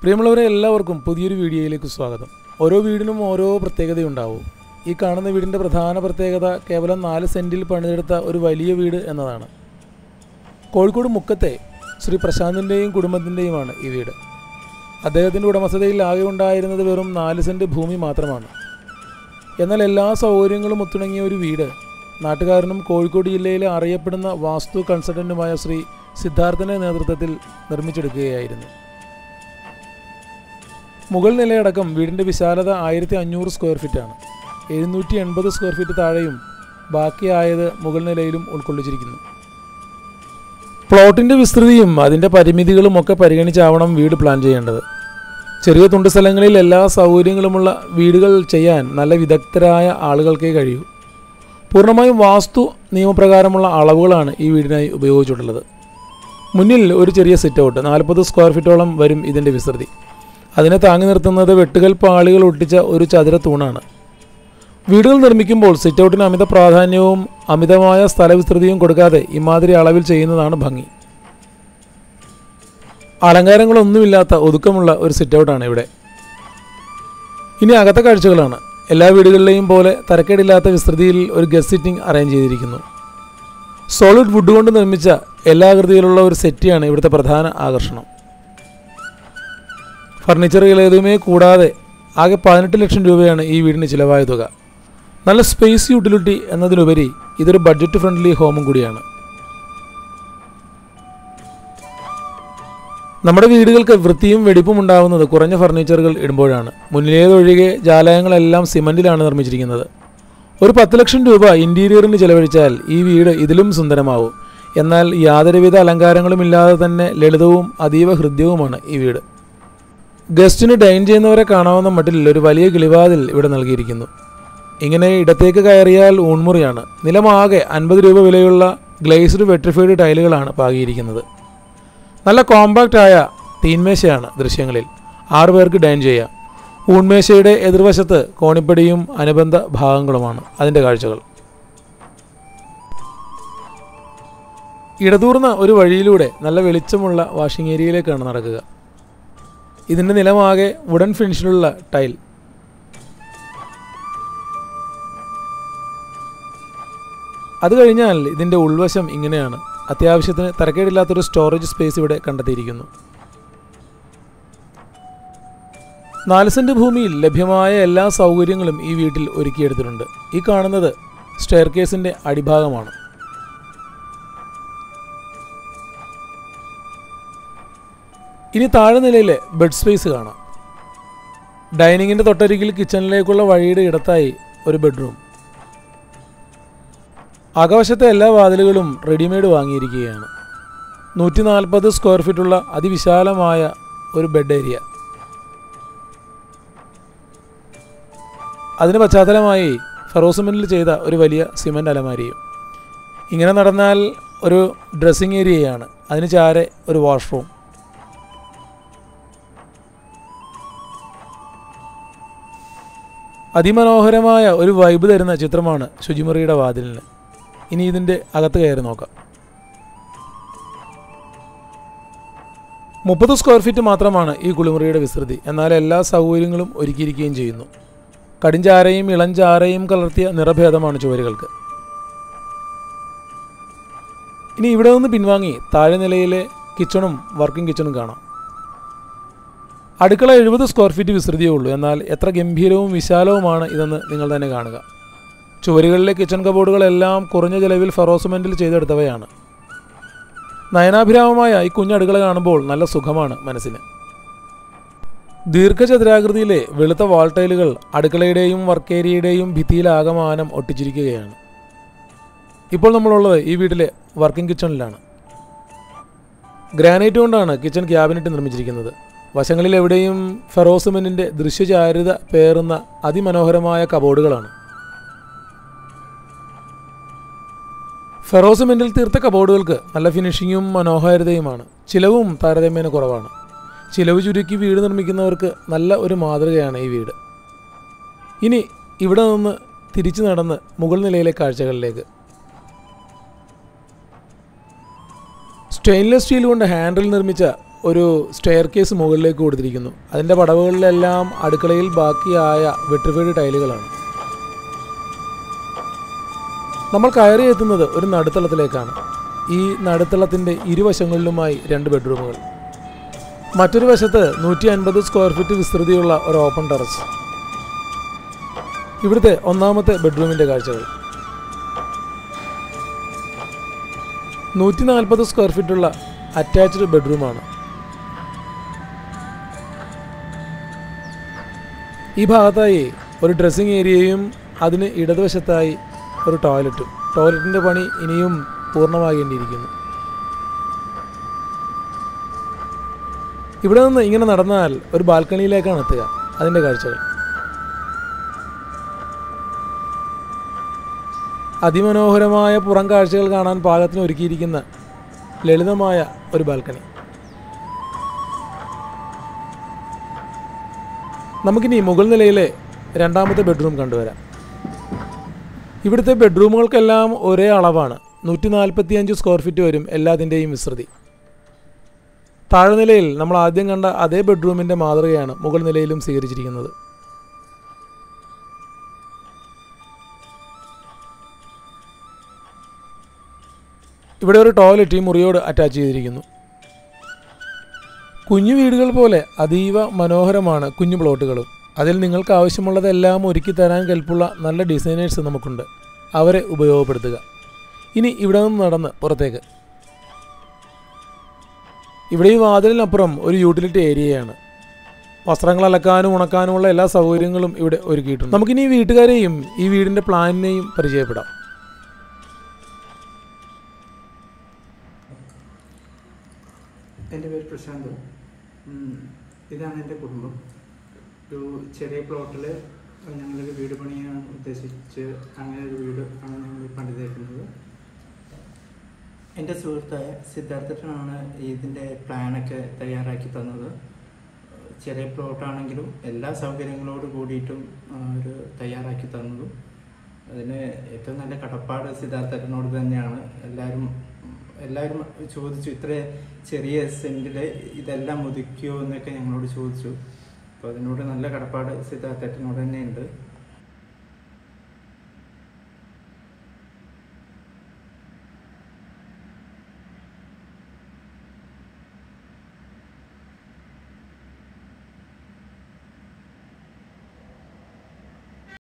പ്രിയമുള്ളവരെ എല്ലാവർക്കും പുതിയൊരു വീഡിയോയിലേക്ക് സ്വാഗതം ഓരോ വീടിനും ഓരോ പ്രത്യേകതയുണ്ടാവും ഈ കാണുന്ന വീടിൻ്റെ പ്രധാന പ്രത്യേകത കേവലം നാല് സെൻറ്റിൽ പണിതെടുത്ത ഒരു വലിയ വീട് എന്നതാണ് കോഴിക്കോട് മുക്കത്തെ ശ്രീ പ്രശാന്തിൻ്റെയും കുടുംബത്തിൻ്റെയുമാണ് ഈ വീട് അദ്ദേഹത്തിൻ്റെ ഉടമസ്ഥതയിൽ ആകെ ഉണ്ടായിരുന്നത് വെറും നാല് സെൻറ്റ് ഭൂമി മാത്രമാണ് എന്നാൽ എല്ലാ സൗകര്യങ്ങളും ഒത്തിണങ്ങിയ ഒരു വീട് നാട്ടുകാരനും കോഴിക്കോട് ജില്ലയിലെ അറിയപ്പെടുന്ന വാസ്തു കൺസൾട്ടൻറ്റുമായ ശ്രീ സിദ്ധാർത്ഥൻ്റെ നേതൃത്വത്തിൽ നിർമ്മിച്ചെടുക്കുകയായിരുന്നു മുകൾ നിലയടക്കം വീടിൻ്റെ വിശാലത ആയിരത്തി അഞ്ഞൂറ് സ്ക്വയർ ഫീറ്റാണ് എഴുന്നൂറ്റി എൺപത് സ്ക്വയർ ഫീറ്റ് താഴെയും ബാക്കിയായത് മുകൾ നിലയിലും ഉൾക്കൊള്ളിച്ചിരിക്കുന്നു പ്ലോട്ടിൻ്റെ വിസ്തൃതിയും അതിൻ്റെ പരിമിതികളും ഒക്കെ പരിഗണിച്ചാവണം വീട് പ്ലാൻ ചെയ്യേണ്ടത് ചെറിയ തുണ്ട് സ്ഥലങ്ങളിൽ എല്ലാ സൗകര്യങ്ങളുമുള്ള വീടുകൾ ചെയ്യാൻ നല്ല വിദഗ്ധരായ ആളുകൾക്കേ കഴിയൂ പൂർണ്ണമായും വാസ്തു നിയമപ്രകാരമുള്ള അളവുകളാണ് ഈ വീടിനായി ഉപയോഗിച്ചിട്ടുള്ളത് മുന്നിൽ ഒരു ചെറിയ സിറ്റ് ഔട്ട് നാൽപ്പത് സ്ക്വയർ ഫീറ്റോളം വരും ഇതിൻ്റെ വിസ്തൃതി അതിനെ താങ്ങി നിർത്തുന്നത് വെട്ടുകൽ പാളികൾ ഒട്ടിച്ച ഒരു ചതുര തൂണാണ് വീടുകൾ നിർമ്മിക്കുമ്പോൾ സിറ്റ് ഔട്ടിന് അമിത പ്രാധാന്യവും അമിതമായ സ്ഥലവിസ്തൃതിയും കൊടുക്കാതെ ഇമാതിരി അളവിൽ ചെയ്യുന്നതാണ് ഭംഗി അലങ്കാരങ്ങളൊന്നുമില്ലാത്ത ഒതുക്കമുള്ള ഒരു സിറ്റ് ഔട്ടാണ് ഇവിടെ ഇനി അകത്തെ കാഴ്ചകളാണ് എല്ലാ വീടുകളിലെയും പോലെ തരക്കേടില്ലാത്ത വിസ്തൃതിയിൽ ഒരു ഗസ്റ്റ് സിറ്റിംഗ് അറേഞ്ച് ചെയ്തിരിക്കുന്നു സോളിഡ് വുഡ് കൊണ്ട് നിർമ്മിച്ച എല്ലാ ആകൃതിയിലുള്ള ഒരു സെറ്റിയാണ് ഇവിടുത്തെ പ്രധാന ആകർഷണം ഫർണിച്ചറുകൾ ഏതുമേ കൂടാതെ ആകെ പതിനെട്ട് ലക്ഷം രൂപയാണ് ഈ വീടിന് ചിലവായ തുക നല്ല സ്പേസ് യൂട്ടിലിറ്റി എന്നതിലുപരി ഇതൊരു ബഡ്ജറ്റ് ഫ്രണ്ട്ലി ഹോമും കൂടിയാണ് നമ്മുടെ വീടുകൾക്ക് വൃത്തിയും വെടിപ്പും ഉണ്ടാവുന്നത് കുറഞ്ഞ ഫർണിച്ചറുകൾ ഇടുമ്പോഴാണ് മുന്നിലേതൊഴികെ ജാലകങ്ങളെല്ലാം സിമൻറ്റിലാണ് നിർമ്മിച്ചിരിക്കുന്നത് ഒരു പത്ത് ലക്ഷം രൂപ ഇൻറ്റീരിയറിന് ചിലവഴിച്ചാൽ ഈ വീട് ഇതിലും സുന്ദരമാവും എന്നാൽ യാതൊരുവിധ അലങ്കാരങ്ങളും ഇല്ലാതെ തന്നെ ലളിതവും അതീവ ഹൃദ്യവുമാണ് ഈ വീട് ഗസ്റ്റിന് ഡൈൻ ചെയ്യുന്നവരെ കാണാവുന്ന മട്ടിൽ ഒരു വലിയ കിളിവാതിൽ ഇവിടെ നൽകിയിരിക്കുന്നു ഇങ്ങനെ ഇടത്തേക്ക് കയറിയാൽ ഊൺമുറിയാണ് നിലമാകെ അൻപത് രൂപ വിലയുള്ള ഗ്ലേസ്ഡ് വെട്രിഫൈഡ് ടൈലുകളാണ് പാകിയിരിക്കുന്നത് നല്ല കോമ്പാക്റ്റ് ആയ തീൻമേശയാണ് ദൃശ്യങ്ങളിൽ ആറു പേർക്ക് ഡൈൻ ചെയ്യാം ഊൺമേശയുടെ എതിർവശത്ത് കോണിപ്പടിയും അനുബന്ധ ഭാഗങ്ങളുമാണ് അതിൻ്റെ കാഴ്ചകൾ ഇടതൂർന്ന ഒരു വഴിയിലൂടെ നല്ല വെളിച്ചമുള്ള വാഷിംഗ് ഏരിയയിലേക്കാണ് നടക്കുക ഇതിൻ്റെ നിലമാകെ വുഡൻ ഫിനിഷിലുള്ള ടൈൽ അത് കഴിഞ്ഞാൽ ഇതിൻ്റെ ഉൾവശം ഇങ്ങനെയാണ് അത്യാവശ്യത്തിന് തരക്കേടില്ലാത്തൊരു സ്റ്റോറേജ് സ്പേസ് ഇവിടെ കണ്ടെത്തിയിരിക്കുന്നു നാല് സെൻറ്റ് ഭൂമിയിൽ ലഭ്യമായ എല്ലാ സൗകര്യങ്ങളും ഈ വീട്ടിൽ ഒരുക്കിയെടുത്തിട്ടുണ്ട് ഈ കാണുന്നത് സ്റ്റെയർ കേസിൻ്റെ അടിഭാഗമാണ് ഇനി താഴെ നിലയിലെ ബെഡ് സ്പേസ് കാണാം ഡൈനിങ്ങിൻ്റെ തൊട്ടരികിൽ കിച്ചണിലേക്കുള്ള വഴിയുടെ ഇടത്തായി ഒരു ബെഡ്റൂം അകവശത്തെ എല്ലാ വാതിലുകളും റെഡിമെയ്ഡ് വാങ്ങിയിരിക്കുകയാണ് നൂറ്റി നാൽപ്പത് സ്ക്വയർ ഫീറ്റുള്ള അതിവിശാലമായ ഒരു ബെഡ് ഏരിയ അതിന് പശ്ചാത്തലമായി ഫെറോസിമെൻറ്റിൽ ചെയ്ത ഒരു വലിയ സിമൻ്റ് അലമാരിയും ഇങ്ങനെ നടന്നാൽ ഒരു ഡ്രസ്സിംഗ് ഏരിയയാണ് അതിന് ചാരെ ഒരു വാഷ്റൂം അതിമനോഹരമായ ഒരു വൈബ് തരുന്ന ചിത്രമാണ് ശുചിമുറിയുടെ വാതിലിന് ഇനി ഇതിൻ്റെ അകത്ത് കയറി നോക്കാം മുപ്പത് സ്ക്വയർ ഫീറ്റ് മാത്രമാണ് ഈ കുളിമുറിയുടെ വിസ്തൃതി എന്നാൽ എല്ലാ സൗകര്യങ്ങളും ഒരുക്കിയിരിക്കുകയും ചെയ്യുന്നു കടിഞ്ചാരയും ഇളഞ്ചാരയും കലർത്തിയ നിറഭേദമാണ് ചുവരുകൾക്ക് ഇനി ഇവിടെ നിന്ന് പിൻവാങ്ങി താഴെ നിലയിലെ കിച്ചണും വർക്കിംഗ് കിച്ചണും കാണാം അടുക്കള എഴുപത് സ്ക്വയർ ഫീറ്റ് വിസ്തൃതിയേ ഉള്ളൂ എന്നാൽ എത്ര ഗംഭീരവും വിശാലവുമാണ് ഇതെന്ന് നിങ്ങൾ തന്നെ കാണുക ചുവരുകളിലെ കിച്ചൺ കബോർഡുകളെല്ലാം കുറഞ്ഞ ചെലവിൽ ഫെറോസുമെൻറ്റിൽ ചെയ്തെടുത്തവയാണ് നയനാഭിരാമമായ ഈ കുഞ്ഞടുക്കള കാണുമ്പോൾ നല്ല സുഖമാണ് മനസ്സിന് ദീർഘചതുരാകൃതിയിലെ വെളുത്ത വാൾട്ടൈലുകൾ അടുക്കളയുടെയും വർക്ക് ഏരിയയുടെയും ഭിത്തിയിലാകമാനം ഒട്ടിച്ചിരിക്കുകയാണ് ഇപ്പോൾ നമ്മളുള്ളത് ഈ വീട്ടിലെ വർക്കിംഗ് കിച്ചണിലാണ് ഗ്രാനൈറ്റ് കൊണ്ടാണ് കിച്ചൺ ക്യാബിനറ്റ് നിർമ്മിച്ചിരിക്കുന്നത് വശങ്ങളിൽ എവിടെയും ഫെറോസിമെൻറ്റിൻ്റെ ദൃശ്യചാരുത പേറുന്ന അതിമനോഹരമായ കബോർഡുകളാണ് ഫെറോസിമെൻറ്റിൽ തീർത്ത കബോർഡുകൾക്ക് നല്ല ഫിനിഷിങ്ങും മനോഹാരിതയുമാണ് ചിലവും താരതമ്യേന കുറവാണ് ചിലവ് ചുരുക്കി വീട് നിർമ്മിക്കുന്നവർക്ക് നല്ല ഒരു മാതൃകയാണ് ഈ വീട് ഇനി ഇവിടെ നിന്ന് തിരിച്ചു നടന്ന് മുകൾ നിലയിലെ കാഴ്ചകളിലേക്ക് സ്റ്റെയിൻലെസ് സ്റ്റീൽ കൊണ്ട് ഹാൻഡിൽ നിർമ്മിച്ച ഒരു സ്റ്റെയർ കേസ് മുകളിലേക്ക് കൊടുത്തിരിക്കുന്നു അതിൻ്റെ പടവുകളിലെല്ലാം അടുക്കളയിൽ ബാക്കിയായ വെട്രിഫൈഡ് ടൈലുകളാണ് നമ്മൾ കയറി എത്തുന്നത് ഒരു നടുത്തളത്തിലേക്കാണ് ഈ നടുത്തളത്തിൻ്റെ ഇരുവശങ്ങളിലുമായി രണ്ട് ബെഡ്റൂമുകൾ മറ്റൊരു വശത്ത് നൂറ്റി അൻപത് സ്ക്വയർ ഫീറ്റ് വിസ്തൃതിയുള്ള ഒരു ഓപ്പൺ ടെറസ് ഇവിടുത്തെ ഒന്നാമത്തെ ബെഡ്റൂമിൻ്റെ കാഴ്ചകൾ നൂറ്റി നാൽപ്പത് സ്ക്വയർ ഫീറ്റുള്ള അറ്റാച്ച്ഡ് ബെഡ്റൂമാണ് ഈ ഭാഗത്തായി ഒരു ഡ്രസ്സിംഗ് ഏരിയയും അതിന് ഇടതുവശത്തായി ഒരു ടോയ്ലറ്റും ടോയ്ലറ്റിൻ്റെ പണി ഇനിയും പൂർണ്ണമാകേണ്ടിയിരിക്കുന്നു ഇവിടെ നിന്ന് ഇങ്ങനെ നടന്നാൽ ഒരു ബാൽക്കണിയിലേക്കാണ് എത്തുക അതിൻ്റെ കാഴ്ചകൾ അതിമനോഹരമായ പുറം കാഴ്ചകൾ കാണാൻ പാകത്തിന് ഒരുക്കിയിരിക്കുന്ന ലളിതമായ ഒരു ബാൽക്കണി നമുക്കിനി മുകൾ നിലയിലെ രണ്ടാമത്തെ ബെഡ്റൂം കണ്ടുവരാം ഇവിടുത്തെ ബെഡ്റൂമുകൾക്കെല്ലാം ഒരേ അളവാണ് നൂറ്റി നാൽപ്പത്തിയഞ്ച് സ്ക്വയർ ഫീറ്റ് വരും എല്ലാത്തിൻ്റെയും വിസ്തൃതി താഴ്നിലയിൽ നമ്മൾ ആദ്യം കണ്ട അതേ ബെഡ്റൂമിൻ്റെ മാതൃകയാണ് മുകൾ നിലയിലും സ്വീകരിച്ചിരിക്കുന്നത് ഇവിടെ ഒരു ടോയ്ലറ്റ് ഈ മുറിയോട് അറ്റാച്ച് ചെയ്തിരിക്കുന്നു കുഞ്ഞു വീടുകൾ പോലെ അതീവ മനോഹരമാണ് കുഞ്ഞു പ്ലോട്ടുകളും അതിൽ നിങ്ങൾക്ക് ആവശ്യമുള്ളതെല്ലാം ഒരുക്കി തരാൻ കെൽപ്പുള്ള നല്ല ഡിസൈനേഴ്സ് നമുക്കുണ്ട് അവരെ ഉപയോഗപ്പെടുത്തുക ഇനി ഇവിടെ നിന്ന് നടന്ന് പുറത്തേക്ക് ഇവിടെ ഈ വാതിലിനപ്പുറം ഒരു യൂട്ടിലിറ്റി ഏരിയയാണ് വസ്ത്രങ്ങൾ അലക്കാനും ഉണക്കാനുമുള്ള എല്ലാ സൗകര്യങ്ങളും ഇവിടെ ഒരുക്കിയിട്ടുണ്ട് നമുക്കിനി ഈ വീട്ടുകാരെയും ഈ വീടിൻ്റെ പ്ലാനിനെയും പരിചയപ്പെടാം എൻ്റെ പേര് പ്രശാന്ത് ഉം, ഇതാണ് എൻ്റെ കുടുംബം ഒരു ചെറിയ പ്ലോട്ടിൽ ഞങ്ങളൊരു വീട് പണിയാൻ ഉദ്ദേശിച്ച് അങ്ങനെ ഒരു വീട് ആണ് ഞങ്ങൾ പണിതേക്കുന്നത് എൻ്റെ സുഹൃത്തായ സിദ്ധാർത്ഥനാണ് ഇതിൻ്റെ പ്ലാനൊക്കെ തയ്യാറാക്കി തന്നത് ചെറിയ പ്ലോട്ടാണെങ്കിലും എല്ലാ സൗകര്യങ്ങളോട് കൂടിയിട്ടും ആ, ഒരു തയ്യാറാക്കി തന്നതും അതിന് ഏറ്റവും നല്ല കടപ്പാട് സിദ്ധാർത്ഥനോട് തന്നെയാണ് എല്ലാവരും എല്ലാവരും ചോദിച്ചു ഇത്ര ചെറിയ സെന്റിൽ ഇതെല്ലാം ഒതുക്കിയോ എന്നൊക്കെ ഞങ്ങളോട് ചോദിച്ചു അപ്പോൾ അതിനോട് നല്ല കടപ്പാട് സിദ്ധാർത്ഥനോട് തന്നെ ഉണ്ട്